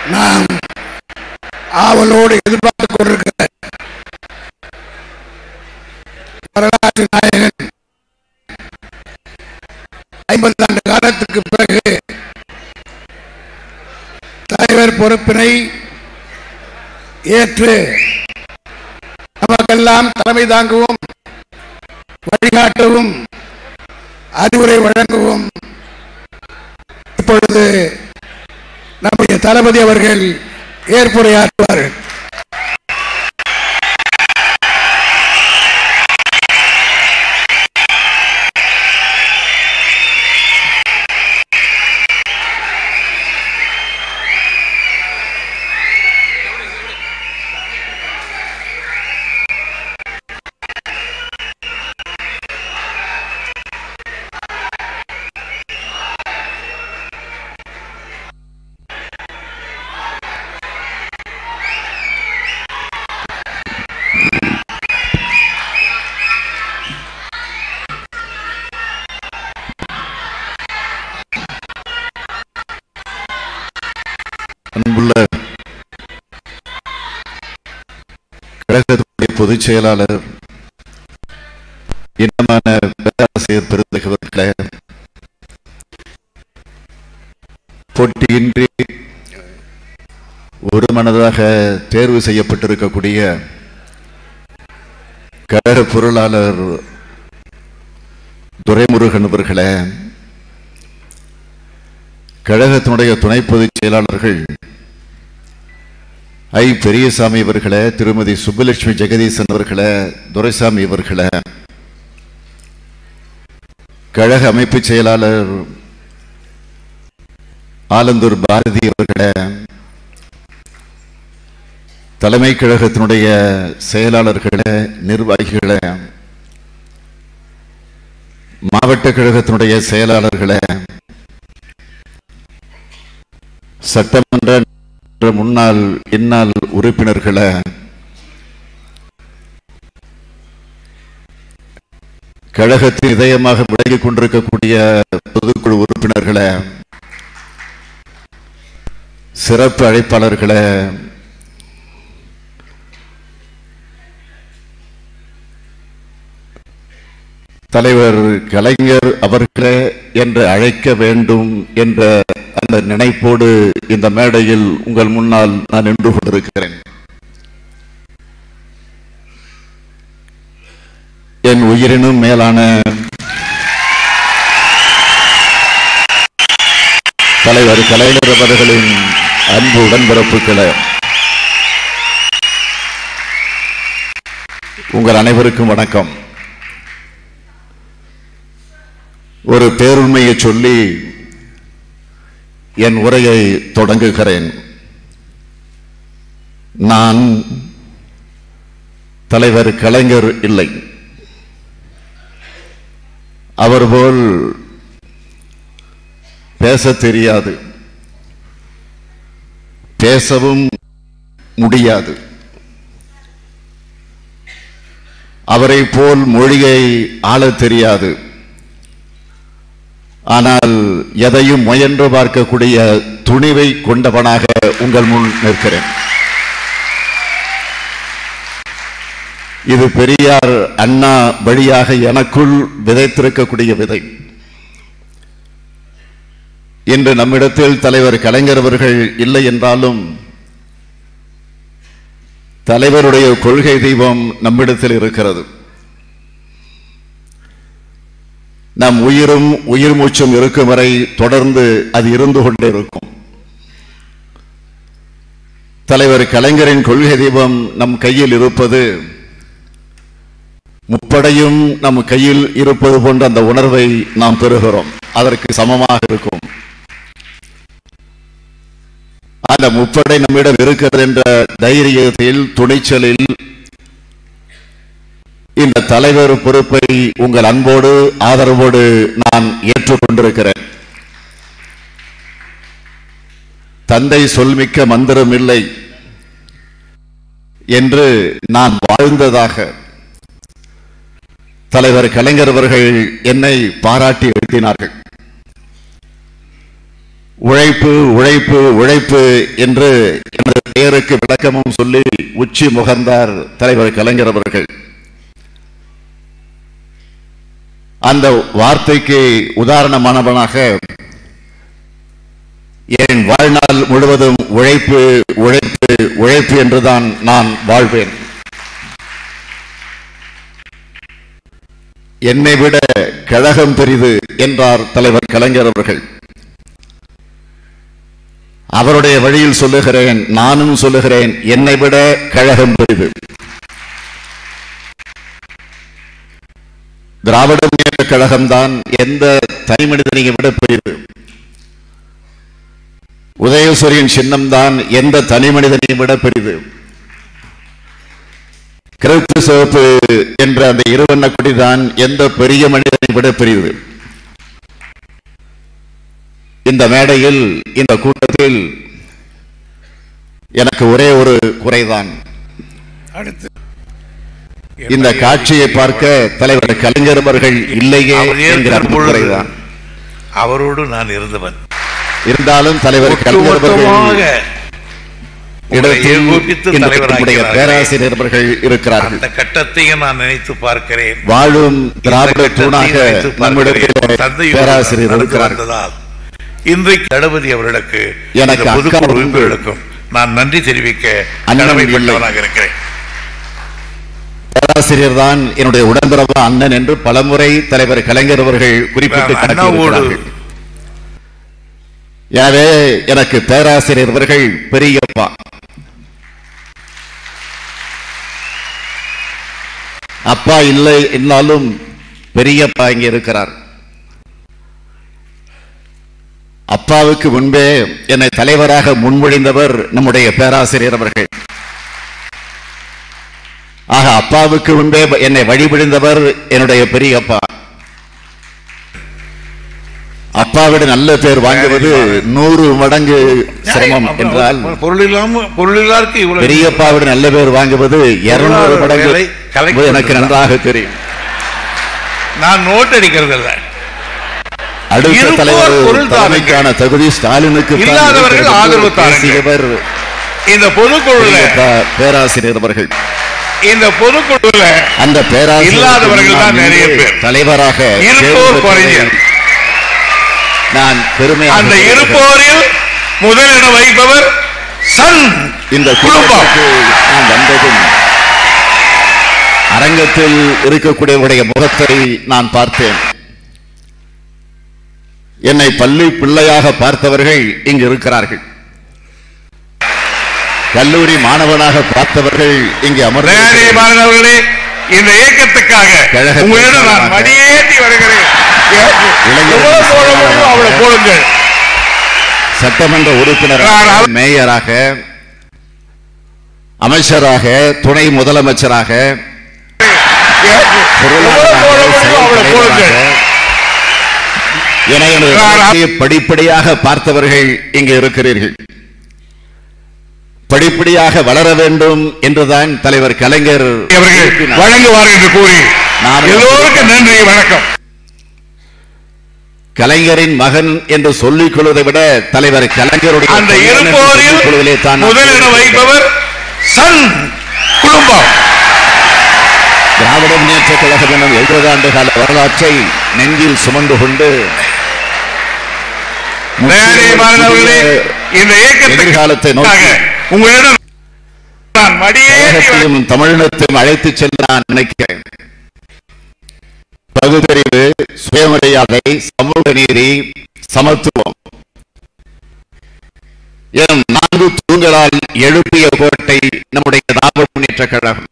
நாம் ஆவலோடு எதிர்பார்த்துக் கொண்டிருக்கிற வரலாற்று நாயகன் ஐம்பது ஆண்டு காலத்துக்கு பிறகு தலைவர் பொறுப்பினை ஏற்று நமக்கெல்லாம் தலைமை தாங்கவும் வழிகாட்டவும் அறிவுரை வழங்கவும் இப்பொழுது நம்முடைய தளபதி அவர்கள் ஏற்புரையாற்றுவார்கள் அன்புள்ள கழகத்துடைய பொதுச் செயலாளர் இனமான பேராசிரியர் பெருந்தகவர்களே போட்டியின்றி ஒரு மனதாக தேர்வு செய்யப்பட்டிருக்கக்கூடிய கழக பொருளாளர் துரைமுருகன் அவர்களே கழகத்தினுடைய துணை பொதுச் செயலாளர்கள் ஐ பெரியசாமி அவர்களே திருமதி சுப்புலட்சுமி ஜெகதீசன் அவர்களே துரைசாமி அவர்களே கழக அமைப்பு செயலாளர் ஆலந்தூர் பாரதி அவர்களே தலைமை கழகத்தினுடைய செயலாளர்களே நிர்வாகிகளே மாவட்ட கழகத்தினுடைய செயலாளர்களே சட்டமன்ற முன்னாள் இந்நாள் உறுப்பினர்களை கழகத்தின் இதயமாக விலகிக் கொண்டிருக்கக்கூடிய பொதுக்குழு உறுப்பினர்களை சிறப்பு அழைப்பாளர்களை தலைவர் கலைஞர் அவர்களே என்று அழைக்க வேண்டும் என்ற அந்த நினைப்போடு இந்த மேடையில் உங்கள் முன்னால் நான் நின்று கொண்டிருக்கிறேன் என் உயிரினும் மேலான தலைவர் கலைஞர் அவர்களின் அன்பு உடன்பிறப்புகளை உங்கள் அனைவருக்கும் வணக்கம் ஒரு பேருண்மையை சொல்லி என் உரையை தொடங்குகிறேன் நான் தலைவர் கலைஞர் இல்லை அவர் போல் பேச தெரியாது பேசவும் முடியாது அவரை போல் மொழியை ஆளத் தெரியாது ஆனால் எதையும் முயன்று பார்க்கக்கூடிய துணிவை கொண்டவனாக உங்கள் முன் நிற்கிறேன் இது பெரியார் அண்ணா வழியாக எனக்குள் விதைத்திருக்கக்கூடிய விதை இன்று நம்மிடத்தில் தலைவர் கலைஞர் அவர்கள் இல்லை என்றாலும் தலைவருடைய கொள்கை தெய்வம் நம்மிடத்தில் இருக்கிறது நம் உயிரும் உயிர் மூச்சும் இருக்கும் வரை தொடர்ந்து அது இருந்து கொண்டே இருக்கும் தலைவர் கலைஞரின் கொள்கை தீபம் நம் கையில் இருப்பது முப்படையும் நம் கையில் இருப்பது போன்ற அந்த உணர்வை நாம் பெறுகிறோம் அதற்கு சமமாக இருக்கும் அந்த முப்படை நம்மிடம் இருக்கிறது என்ற தைரியத்தில் துணிச்சலில் இந்த தலைவர் பொறுப்பை உங்கள் அன்போடு ஆதரவோடு நான் ஏற்றுக்கொண்டிருக்கிறேன் தந்தை சொல்மிக்க மந்திரம் இல்லை என்று நான் வாழ்ந்ததாக தலைவர் கலைஞர் அவர்கள் என்னை பாராட்டி எழுதினார்கள் உழைப்பு உழைப்பு உழைப்பு என்று எனது பெயருக்கு விளக்கமும் சொல்லி உச்சி முகர்ந்தார் தலைவர் கலைஞர் அவர்கள் அந்த வார்த்தைக்கு உதாரணமானவனாக என் வாழ்நாள் முழுவதும் உழைப்பு உழைப்பு உழைப்பு என்றுதான் நான் வாழ்வேன் என்னை விட கழகம் பெரிது என்றார் தலைவர் கலைஞர் அவர்கள் அவருடைய வழியில் சொல்லுகிறேன் நானும் சொல்லுகிறேன் என்னை விட கழகம் பெரிது திராவிட முன்னேற்ற கழகம்தான் எந்த தனி மனிதனையும் விட பெரிது உதயசூரியன் சின்னம்தான் எந்த தனி மனிதனையும் விட பெரிது கருப்பு சிவப்பு என்ற அந்த இருவண்ண கொடிதான் எந்த பெரிய மனிதனை விட பெரியது இந்த மேடையில் இந்த கூட்டத்தில் எனக்கு ஒரே ஒரு குறைதான் அடுத்து இந்த காட்சியை பார்க்க தலைவர் கலைஞர் அவர்கள் இல்லையே அவர் என்கிற ஏற்கும் அந்த பொழுது குறைதான் அவரோடு நான் இருந்தவன் இருந்தாலும் தலைவர் கலைஞர் ஒட்டுமொத்தமாக அவர்கள் உங்களை இடத்தில் ஏகோபித்து இந்த நம்முடைய தலைவராகிறார்கள். பேராசிரியர் அவர்கள் இருக்கிறார்கள் அந்த கட்டத்தையும் நான் நினைத்து பார்க்கிறேன் வாழும் திராவிட இந்த கட்டத்தையும் தூணாக நினைத்து நம்மிடத்தில் பார்க்கிறேன். தந்தையோடு பேராசிரியர் நடந்து இருக்கிறார்கள் வந்ததால் இன்றைக்கு தளபதி அவர்களுக்கு எனக்கு இந்த பொதுக்குழு அக்கா உண்டு. உறுப்பினர்களுக்கும் நான் நன்றி தெரிவிக்க அண்ணன் கடமைப்பட்டவனாக இருக்கிறேன் பேராசிரியர் தான் என்னுடைய உடன்பிறப்பு அண்ணன் என்று பலமுறை தலைவர் கலைஞர் அவர்கள் குறிப்பிட்டு நான் அண்ணாவோடு காட்டியிருக்கிறார்கள் எனவே எனக்கு பேராசிரியர் அவர்கள் பெரியப்பா அப்பா இல்லை என்றாலும் பெரியப்பா இங்கே இருக்கிறார் அப்பாவுக்கு முன்பே என்னை தலைவராக முன்மொழிந்தவர் நம்முடைய பேராசிரியர் அவர்கள் ஆக அப்பாவுக்கு முன்பே என்னை வழிபடிந்தவர் என்னுடைய பெரியப்பா அப்பாவிட நல்ல பேர் வாங்குவது நூறு மடங்கு சிரமம் என்றால் பொருள் இல்லாம பொருள் இல்லாருக்கு இவ்வளவு பெரியப்பாவிட நல்ல பேர் வாங்குவது இருநூறு மடங்கு வேலை கலைக்கு என்பது எனக்கு நன்றாக தெரியும் நான் நோட் அடிக்கிறது இல்ல அடுத்த இருப்போர் தலைவர் பொருள் தலைமைக்கான தகுதி ஸ்டாலினுக்கு தான் இல்லாதவர்கள் இருக்கிறது என்று ஆதரவு தாருங்கள். பேசியவர் இந்த பொதுக்குழுல பெரியப்பா பேராசிரியர் அவர்கள் இந்த பொதுக்குழுல அந்த பேராசிரியர் இல்லாதவர்கள் தான் நிறைய பேர். தலைவராக இருப்போர் தேர்ந்தெடுத்ததை குறைஞர். நான் பெருமையாக அந்த சொல்கிறேன். இருப்போரில் முதலிடம் வைப்பவர் சன் இந்த குடும்பம் குடும்பத்துக்கு நான் வந்ததும் அரங்கத்தில் இருக்கக்கூடியவருடைய முகத்தை நான் பார்த்தேன் என்னை பள்ளி பிள்ளையாக பார்த்தவர்கள் இங்கு இருக்கிறார்கள் கல்லூரி மாணவனாக பார்த்தவர்கள் இங்கே அமர்ந்து தயாரிப்பாளர் அவர்களே இந்த இயக்கத்துக்காக கழகத்தின் உங்களிடம் நான் சார்பாக. மடியேற்றி வருகிறேன் இளைஞர் எவ்வளவு போட முடியுமோ அவ்வளவு போடுங்கள் சட்டமன்ற உறுப்பினராக நான் அவ- மேயராக அமைச்சராக துணை முதலமைச்சராக எவ்வளவு போட முடியுமோ அவ்வளவு போடுங்கள் என எனது நான் அவ- வாழ்க்கையை படிப்படியாக பார்த்தவர்கள் இங்கு இருக்கிறீர்கள் படிப்படியாக வளர வேண்டும் என்றுதான் தலைவர் கலைஞர் அவர்கள் விரும்பினார். வழங்குவார் என்று கூறி நான் எல்லோருக்கும் நன்றி வணக்கம் கலைஞரின் மகன் என்று சொல்லிக் கொள்வதை விட தலைவர் கலைஞருடைய அந்த மகன் என்று இருப்போரில் சொல்லிக் கொள்வதிலே தான் நான் முதலிடம் வைப்பவர் சன் குடும்பம் திராவிட முன்னேற்ற கழகம் எனும் எழுபது ஆண்டு கால வரலாற்றை நெஞ்சில் சுமந்து கொண்டு தயாரிப்பாளர் அவர்களே இந்த எதிர்காலத்தை நோக்கி இயக்கத்துக்காக உங்களிடம் நான் மடியேற்றி வருகிறேன். கழகத்தையும் தமிழினத்தையும் அழைத்துச் செல்ல நான் நினைக்கிறேன் பகுத்தறிவு சுயமரியாதை சமூக நீதி சமத்துவம் எனும் நான்கு தூண்களால் எழுப்பிய கோட்டை நம்முடைய திராவிட முன்னேற்ற கழகம்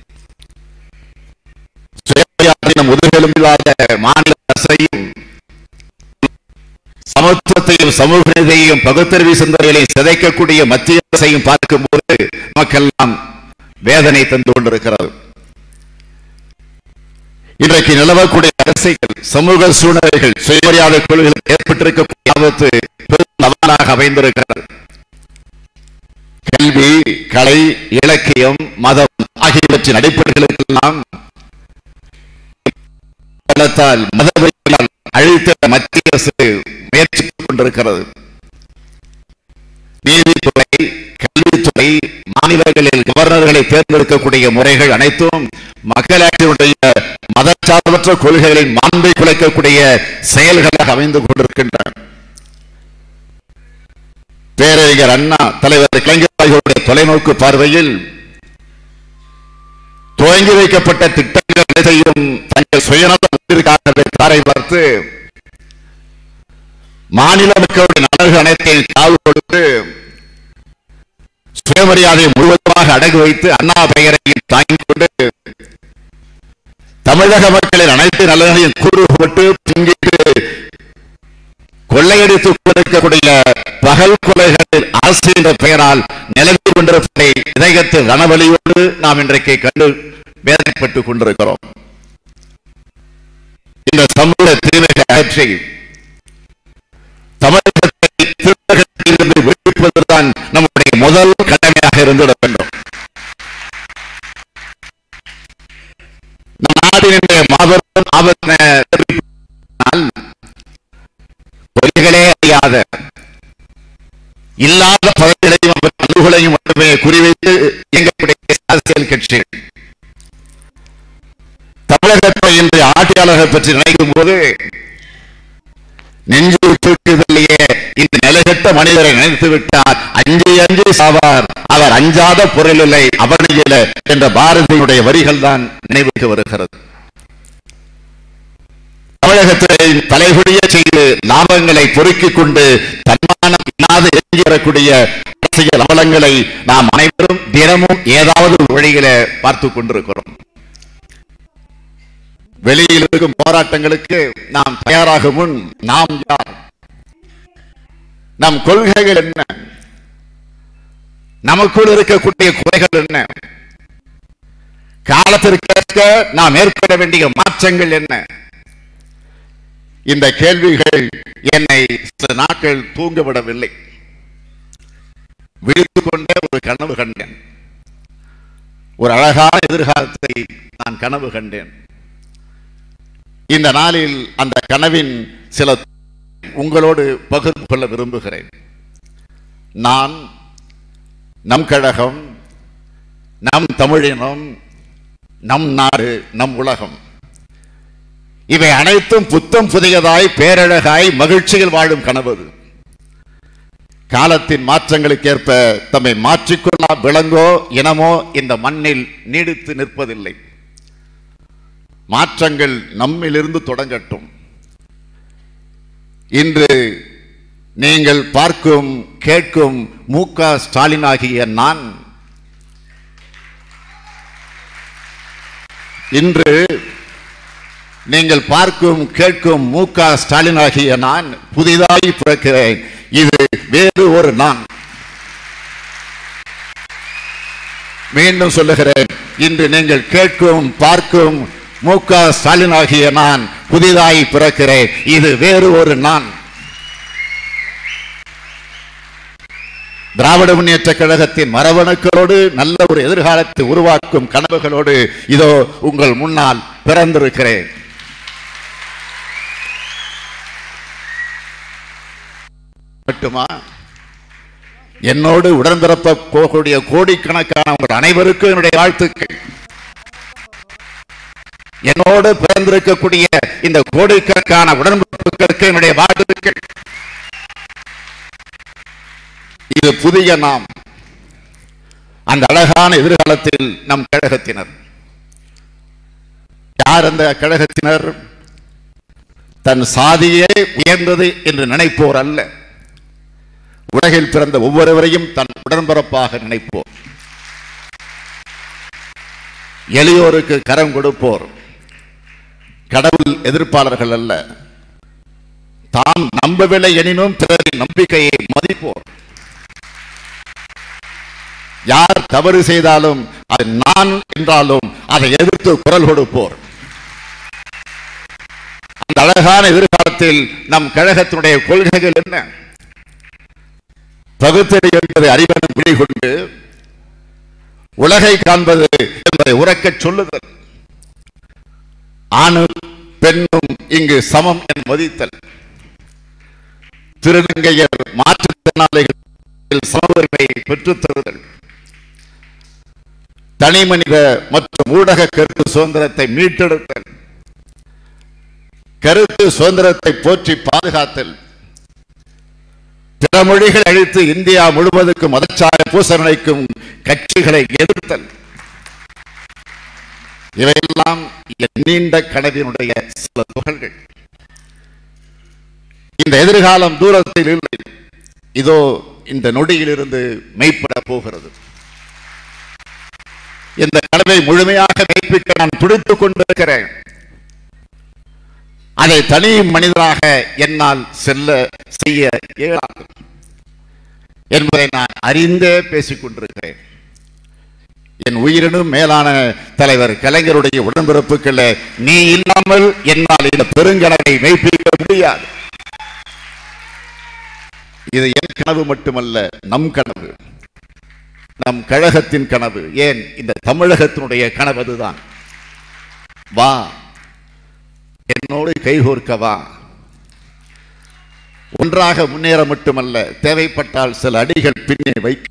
சுயமரியாதை முதுகெலும்பில்லாத மாநில அரசையும் சமத்துவத்தையும் சமூக நீதியையும் பகுத்தறிவு சிந்தனைகளையும் சிதைக்கக்கூடிய மத்திய அரசையும் பார்க்கும்போது நமக்கெல்லாம் வேதனை தந்து கொண்டிருக்கிறது இன்றைக்கு நிலவக்கூடிய அரசியல் சமூக சூழ்நிலைகள் சுயமரியாதை கொள்கைகள் ஏற்பட்டிருக்கக்கூடிய ஆபத்து பெரும் சவாலாக அமைந்திருக்கிறது கல்வி கலை இலக்கியம் மதம் ஆகியவற்றின் அடிப்படைகளுக்கெல்லாம் பலத்தால் மதவெறியால் அழித்த மத்திய அரசு முயற்சித்துக் கொண்டிருக்கிறது நீதித்துறை கல்வித்துறை மாநிலங்களில் கவர்னர்களை தேர்ந்தெடுக்கக்கூடிய முறைகள் அனைத்தும் மக்களாட்சியுடைய மதச்சார்பற்ற கொள்கைகளின் மாண்பை குலைக்கக்கூடிய செயல்களாக அமைந்து கொண்டிருக்கின்றன பேரறிஞர் அண்ணா தலைவர் கலைஞர் அவர்களுடைய தொலைநோக்கு பார்வையில் துவங்கி வைக்கப்பட்ட திட்டங்கள் அனைத்தையும் தங்கள் சுயநலத்திற்காக தாரை பார்த்து மாநில மக்களுடைய நலன்கள் அனைத்தையும் காவு கொடுத்து சுயமரியாதையை முழுவதுமாக அடகு வைத்து அண்ணா பெயரையும் தாங்கிக் கொண்டு தமிழக மக்களின் அனைத்து நலன்களையும் கூறு போட்டு பிங்கிட்டு கொள்ளையடித்துக் கொண்டிருக்கக்கூடிய பகல் கொலைகளின் அரசு என்ற பெயரால் நிலவி கொண்டிருப்பதை இதயத்தில் ரணவலியோடு நாம் இன்றைக்கு கண்டு வேதனைப்பட்டுக் கொண்டிருக்கிறோம் இந்த சமூக தீமைகளை அகற்றி தமிழகத்தை திருநகரத்திலிருந்து விடுவிப்பதுதான் நம்முடைய முதல் கடமையாக இருந்திட வேண்டும் நம் நாட்டினுடைய மாபெரும் ஆபத்தின பொய்களே அறியாத இல்லாத பதவிகளையும் அவர் அணுகளையும் மட்டுமே குறிவைத்து இயங்கக்கூடிய அரசியல் கட்சிகள் தமிழகத்தை இன்று ஆட்சியாளர்கள் பற்றி நினைக்கும் போது நெஞ்சு தூக்குதலையே இந்த நிலைகட்ட மனிதரை நினைத்து விட்டார் அஞ்சு அஞ்சு சாவார் அவர் அஞ்சாத பொருளில்லை அவனியில என்ற பாரதியுடைய வரிகள் தான் நினைவுக்கு வருகிறது தமிழகத்தை தலைகுடிய செய்து லாபங்களை பொறுக்கிக் கொண்டு தன்மானம் இல்லாத எஞ்சி வரக்கூடிய அரசியல் அவலங்களை நாம் அனைவரும் தினமும் ஏதாவது ஒரு வழியில பார்த்து கொண்டிருக்கிறோம் வெளியில் இருக்கும் போராட்டங்களுக்கு நாம் தயாராக முன் நாம் யார் நம் கொள்கைகள் என்ன நமக்குள் இருக்கக்கூடிய குறைகள் என்ன காலத்திற்கேற்க நாம் மேற்கொள்ள வேண்டிய மாற்றங்கள் என்ன இந்த கேள்விகள் என்னை சில நாட்கள் தூங்க விடவில்லை விழித்துக் கொண்டே ஒரு கனவு கண்டேன் ஒரு அழகான எதிர்காலத்தை நான் கனவு கண்டேன் இந்த நாளில் அந்த கனவின் சில உங்களோடு பகிர்ந்து கொள்ள விரும்புகிறேன் நான் நம் கழகம் நம் தமிழினம் நம் நாடு நம் உலகம் இவை அனைத்தும் புத்தம் புதியதாய் பேரழகாய் மகிழ்ச்சியில் வாழும் கனவு காலத்தின் மாற்றங்களுக்கேற்ப தம்மை மாற்றிக்கொள்ளா விலங்கோ இனமோ இந்த மண்ணில் நீடித்து நிற்பதில்லை மாற்றங்கள் நம்மிலிருந்து தொடங்கட்டும் இன்று நீங்கள் பார்க்கும் கேட்கும் மு க ஸ்டாலின் ஆகிய நான் இன்று நீங்கள் பார்க்கும் கேட்கும் மு க ஸ்டாலின் ஆகிய நான் புதிதாய் பிறக்கிறேன் இது வேறு ஒரு நான் மீண்டும் சொல்லுகிறேன் இன்று நீங்கள் கேட்கும் பார்க்கும் மு க ஸ்டாலின் ஆகிய நான் புதிதாய் பிறக்கிறேன் இது வேறு ஒரு நான் திராவிட முன்னேற்ற கழகத்தின் மரபணுக்களோடு நல்ல ஒரு எதிர்காலத்தை உருவாக்கும் கனவுகளோடு இதோ உங்கள் முன்னால் பிறந்திருக்கிறேன் மட்டுமா என்னோடு உடன்பிறப்ப போகக்கூடிய கோடிக்கணக்கான உங்கள் அனைவருக்கும் என்னுடைய வாழ்த்துக்கள் என்னோடு பிறந்திருக்கக்கூடிய இந்த கோடிக்கணக்கான உடன்பிறப்புகளுக்கு என்னுடைய வாழ்த்துக்கள் இது புதிய நாம் அந்த அழகான எதிர்காலத்தில் நம் கழகத்தினர் யார் அந்த கழகத்தினர் தன் சாதியே உயர்ந்தது என்று நினைப்போர் அல்ல உலகில் பிறந்த ஒவ்வொருவரையும் தன் உடன்பிறப்பாக நினைப்போர் எளியோருக்கு கரம் கொடுப்போர் கடவுள் எதிர்ப்பாளர்கள் அல்ல தாம் நம்பவில்லை எனினும் பிறரின் நம்பிக்கையை மதிப்போர் யார் தவறு செய்தாலும் அது நான் என்றாலும் அதை எதிர்த்து குரல் கொடுப்போர் அந்த அழகான எதிர்காலத்தில் நம் கழகத்தினுடைய கொள்கைகள் என்ன பகுத்தறி என்பதை அறிவன பிடி கொண்டு உலகை காண்பது என்பதை உறக்கச் சொல்லுதல் ஆணும் பெண்ணும் இங்கு சமம் என மதித்தல் திருநங்கையர் மாற்றுத்திறனாளிகள் சம உரிமை பெற்றுத் தருதல் தனி மனித மற்றும் ஊடக கருத்து சுதந்திரத்தை மீட்டெடுத்தல் கருத்து சுதந்திரத்தை போற்றி பாதுகாத்தல் பிற மொழிகள் அழித்து இந்தியா முழுவதுக்கும் மதச்சார பூசரணைக்கும் கட்சிகளை எதிர்த்தல் இவையெல்லாம் என் நீண்ட கனவினுடைய சில துகள்கள் இந்த எதிர்காலம் தூரத்தில் இல்லை இதோ இந்த நொடியிலிருந்து மெய்ப்பட போகிறது இந்த கனவை முழுமையாக மெய்ப்பிக்க நான் துடித்துக் கொண்டிருக்கிறேன் அதை தனி மனிதனாக என்னால் செல்ல செய்ய இயலாது என்பதை நான் அறிந்தே பேசிக் கொண்டிருக்கிறேன் என் உயிரினும் மேலான தலைவர் கலைஞருடைய உடன்பிறப்புகள நீ இல்லாமல் என்னால் இந்த பெருங்கனவை மெய்ப்பிக்க முடியாது இது என் கனவு மட்டுமல்ல நம் கனவு நம் கழகத்தின் கனவு ஏன் இந்த தமிழகத்தினுடைய கனவு அதுதான் வா என்னோடு கைகோர்க்க வா ஒன்றாக முன்னேற மட்டுமல்ல தேவைப்பட்டால் சில அடிகள் பின்னே வைக்க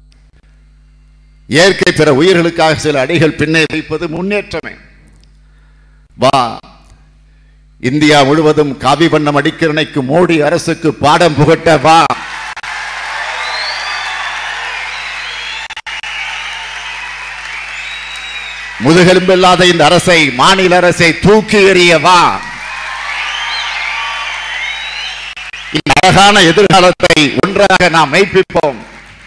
இயற்கை பிற உயிர்களுக்காக சில அடிகள் பின்னே வைப்பது முன்னேற்றமே வா இந்தியா முழுவதும் காவி வண்ணம் அடிக்கிறனைக்கு மோடி அரசுக்கு பாடம் புகட்ட வா முதுகெலும்பில்லாத இந்த அரசை மாநில அரசை தூக்கி எறிய வா இந்த அழகான எதிர்காலத்தை ஒன்றாக நாம் மெய்ப்பிப்போம்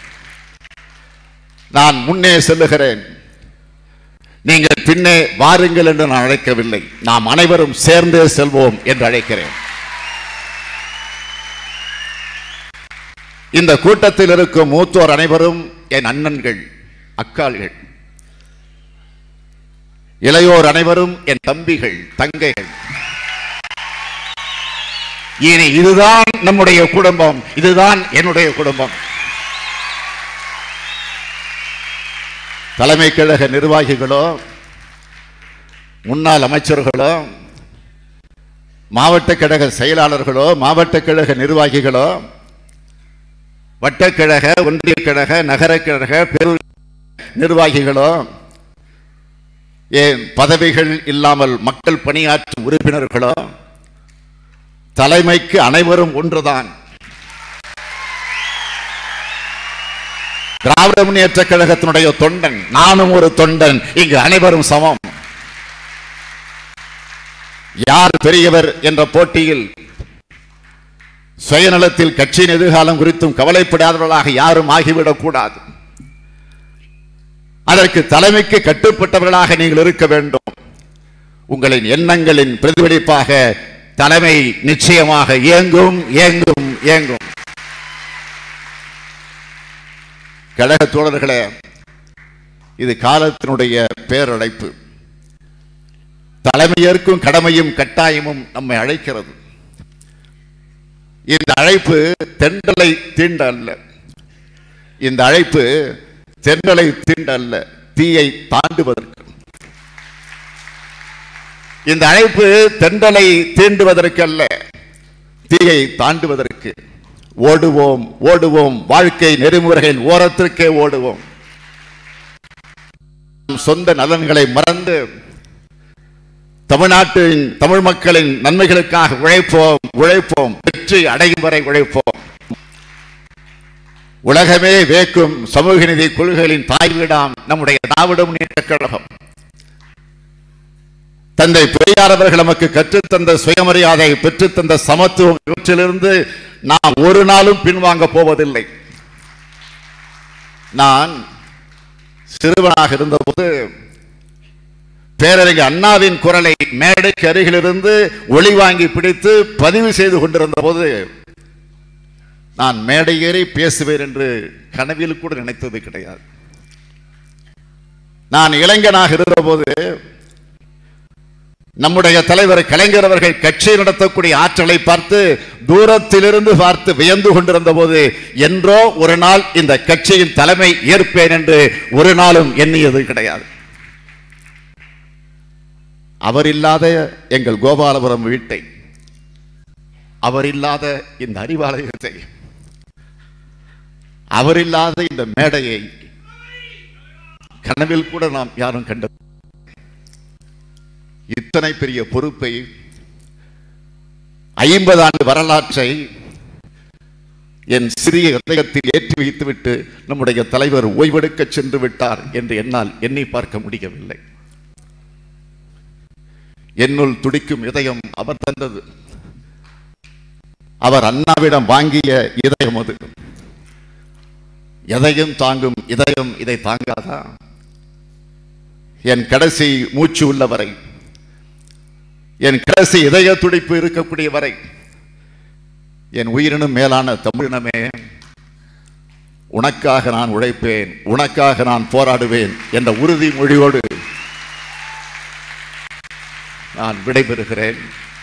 நான் முன்னே செல்லுகிறேன் நீங்கள் பின்னே வாருங்கள் என்று நான் அழைக்கவில்லை நாம் அனைவரும் சேர்ந்தே செல்வோம் என்று அழைக்கிறேன் இந்த கூட்டத்தில் இருக்கும் மூத்தோர் அனைவரும் என் அண்ணன்கள் அக்காள்கள் இளையோர் அனைவரும் என் தம்பிகள் தங்கைகள் இனி இதுதான் நம்முடைய குடும்பம் இதுதான் என்னுடைய குடும்பம் தலைமை கழக நிர்வாகிகளோ முன்னாள் அமைச்சர்களோ மாவட்ட கழக செயலாளர்களோ மாவட்ட கழக நிர்வாகிகளோ வட்டக்கழக ஒன்றிய கழக நகர கழக பெரு நிர்வாகிகளோ ஏன் பதவிகள் இல்லாமல் மக்கள் பணியாற்றும் உறுப்பினர்களோ தலைமைக்கு அனைவரும் ஒன்றுதான் திராவிட முன்னேற்ற கழகத்தினுடைய தொண்டன் நானும் ஒரு தொண்டன் இங்கு அனைவரும் சமம் யார் பெரியவர் என்ற போட்டியில் சுயநலத்தில் கட்சியின் எதிர்காலம் குறித்தும் கவலைப்படாதவர்களாக யாரும் ஆகிவிடக் கூடாது அதற்கு தலைமைக்கு கட்டுப்பட்டவர்களாக நீங்கள் இருக்க வேண்டும் உங்களின் எண்ணங்களின் பிரதிபலிப்பாக தலைமை நிச்சயமாக இயங்கும் இயங்கும் இயங்கும் கழக தோழர்களே இது காலத்தினுடைய பேரழைப்பு தலைமையேற்கும் கடமையும் கட்டாயமும் நம்மை அழைக்கிறது இந்த அழைப்பு தென்றலை தீண்ட அல்ல இந்த அழைப்பு தென்றலை தீண்ட அல்ல தீயை தாண்டுவதற்கு இந்த அழைப்பு தென்றலை தீண்டுவதற்கு அல்ல தீயை தாண்டுவதற்கு ஓடுவோம் ஓடுவோம் வாழ்க்கை நெறிமுறைகளின் ஓரத்திற்கே ஓடுவோம் நம் சொந்த நலன்களை மறந்து தமிழ்நாட்டின் தமிழ் மக்களின் நன்மைகளுக்காக உழைப்போம் உழைப்போம் வெற்றி அடையும் வரை உழைப்போம் உலகமே வேக்கும் சமூக நீதி கொள்கைகளின் தாய் வீடாம் நம்முடைய திராவிட முன்னேற்ற கழகம் தந்தை பெரியார் அவர்கள் நமக்கு கற்றுத்தந்த சுயமரியாதை பெற்றுத்தந்த சமத்துவம் இவற்றிலிருந்து நாம் ஒரு நாளும் பின்வாங்க போவதில்லை நான் சிறுவனாக இருந்தபோது பேரறிஞர் அண்ணாவின் குரலை மேடைக்கு அருகிலிருந்து ஒளி வாங்கி பிடித்து பதிவு செய்து கொண்டிருந்த போது நான் மேடை ஏறி பேசுவேன் என்று கனவில் கூட நினைத்தது கிடையாது நான் இளைஞனாக இருந்தபோது நம்முடைய தலைவர் கலைஞர் அவர்கள் கட்சி நடத்தக்கூடிய ஆற்றலை பார்த்து தூரத்திலிருந்து பார்த்து வியந்து கொண்டிருந்த போது என்றோ ஒரு நாள் இந்த கட்சியின் தலைமை ஏற்பேன் என்று ஒரு நாளும் எண்ணியது கிடையாது அவர் இல்லாத எங்கள் கோபாலபுரம் வீட்டை அவர் இல்லாத இந்த அறிவாலயத்தை அவர் இல்லாத இந்த மேடையை கனவில் கூட நாம் யாரும் கண்ட இத்தனை பெரிய பொறுப்பை ஐம்பது ஆண்டு வரலாற்றை என் சிறிய இதயத்தில் ஏற்றி வைத்துவிட்டு நம்முடைய தலைவர் ஓய்வெடுக்க சென்று விட்டார் என்று என்னால் எண்ணி பார்க்க முடியவில்லை என்னுள் துடிக்கும் இதயம் அவர் தந்தது அவர் அண்ணாவிடம் வாங்கிய இதயம் அது எதையும் தாங்கும் இதயம் இதை தாங்காதா என் கடைசி மூச்சு உள்ளவரை என் கடைசி இதய துடிப்பு இருக்கக்கூடிய வரை என் உயிரினும் மேலான தமிழினமே உனக்காக நான் உழைப்பேன் உனக்காக நான் போராடுவேன் என்ற உறுதிமொழியோடு நான் விடைபெறுகிறேன்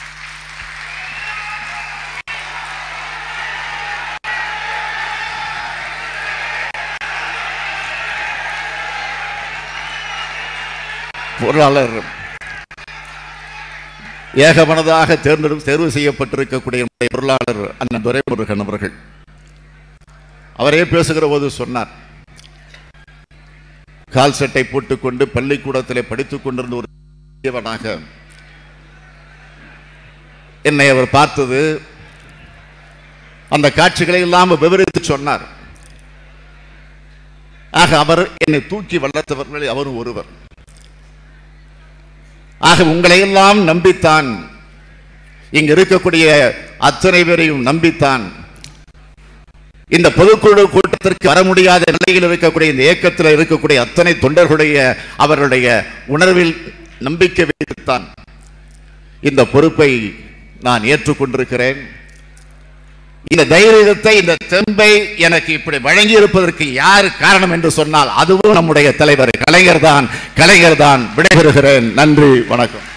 பொருளாளர் ஏகமனதாக தேர்ந்தெடு தேர்வு செய்யப்பட்டிருக்கக்கூடிய நம்முடைய பொருளாளர் அண்ணன் துரைமுருகன் அவர்கள் அவரே பேசுகிற போது சொன்னார் கால் சட்டை போட்டுக்கொண்டு பள்ளிக்கூடத்திலே படித்துக் கொண்டிருந்த ஒரு பெரியவனாக என்னை அவர் பார்த்தது அந்த காட்சிகளை எல்லாம் விவரித்து சொன்னார் ஆக அவர் என்னை தூக்கி வளர்த்தவர்கள் அவரும் ஒருவர் ஆக உங்களை எல்லாம் நம்பித்தான் இங்க இருக்கக்கூடிய அத்தனை பேரையும் நம்பித்தான் இந்த பொதுக்குழு கூட்டத்திற்கு வர முடியாத நிலையில் இருக்கக்கூடிய இந்த இயக்கத்தில் இருக்கக்கூடிய அத்தனை தொண்டர்களுடைய அவர்களுடைய உணர்வில் நம்பிக்கை வைத்துத்தான் இந்த பொறுப்பை நான் ஏற்றுக்கொண்டிருக்கிறேன் இந்த தைரியத்தை இந்த தெம்பை எனக்கு இப்படி வழங்கி இருப்பதற்கு யார் காரணம் என்று சொன்னால் அதுவும் நம்முடைய தலைவர் கலைஞர் தான் கலைஞர் தான் விடைபெறுகிறேன் நன்றி வணக்கம்